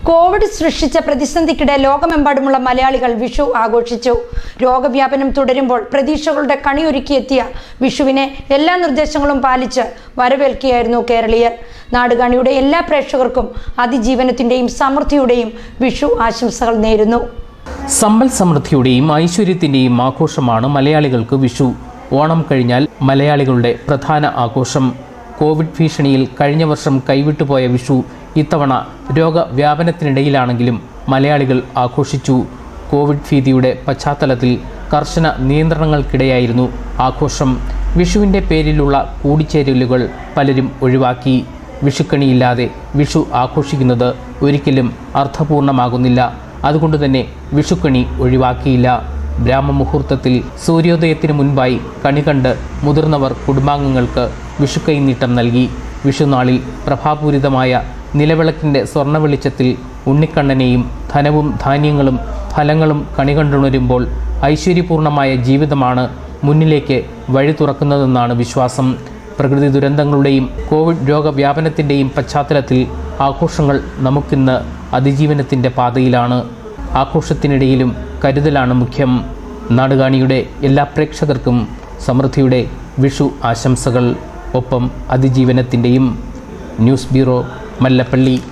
Covid സൃഷ്ടിച്ച പ്രതിസന്ധിക്കിടെ ലോകമെമ്പാടുമുള്ള മലയാളികൾ വിഷു ആഘോഷിച്ചു രോഗവ്യാപനം തുടരുമ്പോൾ പ്രതീക്ഷകളുടെ കണിയൊരുക്കിയെത്തിയ വിഷുവിനെ എല്ലാ നിർദ്ദേശങ്ങളും പാലിച്ച് വരവേൽക്കുകയായിരുന്നു കേരളീയർ നാടുകാണിയുടെ എല്ലാ പ്രേക്ഷകർക്കും അതിജീവനത്തിന്റെയും സമൃദ്ധിയുടെയും വിഷു ആശംസകൾ നേരുന്നു സമ്പൽ സമൃദ്ധിയുടെയും ഐശ്വര്യത്തിൻ്റെയും ആഘോഷമാണ് മലയാളികൾക്ക് വിഷു ഓണം കഴിഞ്ഞാൽ മലയാളികളുടെ പ്രധാന ആഘോഷം കോവിഡ് ഭീഷണിയിൽ കഴിഞ്ഞ വർഷം കൈവിട്ടുപോയ വിഷു ഇത്തവണ രോഗവ്യാപനത്തിനിടയിലാണെങ്കിലും മലയാളികൾ ആഘോഷിച്ചു കോവിഡ് ഭീതിയുടെ പശ്ചാത്തലത്തിൽ കർശന നിയന്ത്രണങ്ങൾക്കിടെയായിരുന്നു ആഘോഷം വിഷുവിൻ്റെ പേരിലുള്ള കൂടിച്ചേരലുകൾ പലരും ഒഴിവാക്കി വിഷുക്കണിയില്ലാതെ വിഷു ആഘോഷിക്കുന്നത് ഒരിക്കലും അർത്ഥപൂർണമാകുന്നില്ല അതുകൊണ്ട് തന്നെ വിഷുക്കണി ഒഴിവാക്കിയില്ല ബ്രാഹ്മമുഹൂർത്തത്തിൽ സൂര്യോദയത്തിന് മുൻപായി കണി കണ്ട് മുതിർന്നവർ കുടുംബാംഗങ്ങൾക്ക് വിഷുക്കൈനീട്ടം നൽകി വിഷുനാളിൽ പ്രഭാപൂരിതമായ നിലവിളക്കിൻ്റെ സ്വർണ്ണ വെളിച്ചത്തിൽ ഉണ്ണിക്കണ്ണനെയും ധനവും ധാന്യങ്ങളും ഫലങ്ങളും കണി കണ്ടുണരുമ്പോൾ ഐശ്വര്യപൂർണമായ ജീവിതമാണ് മുന്നിലേക്ക് വഴി തുറക്കുന്നതെന്നാണ് വിശ്വാസം പ്രകൃതി ദുരന്തങ്ങളുടെയും കോവിഡ് രോഗവ്യാപനത്തിൻ്റെയും പശ്ചാത്തലത്തിൽ ആഘോഷങ്ങൾ നമുക്കിന്ന് അതിജീവനത്തിൻ്റെ പാതയിലാണ് ആഘോഷത്തിനിടയിലും കരുതലാണ് മുഖ്യം നാടുകാണിയുടെ എല്ലാ പ്രേക്ഷകർക്കും സമൃദ്ധിയുടെ വിഷു ആശംസകൾ ഒപ്പം അതിജീവനത്തിൻ്റെയും ന്യൂസ് ബ്യൂറോ മല്ലപ്പള്ളി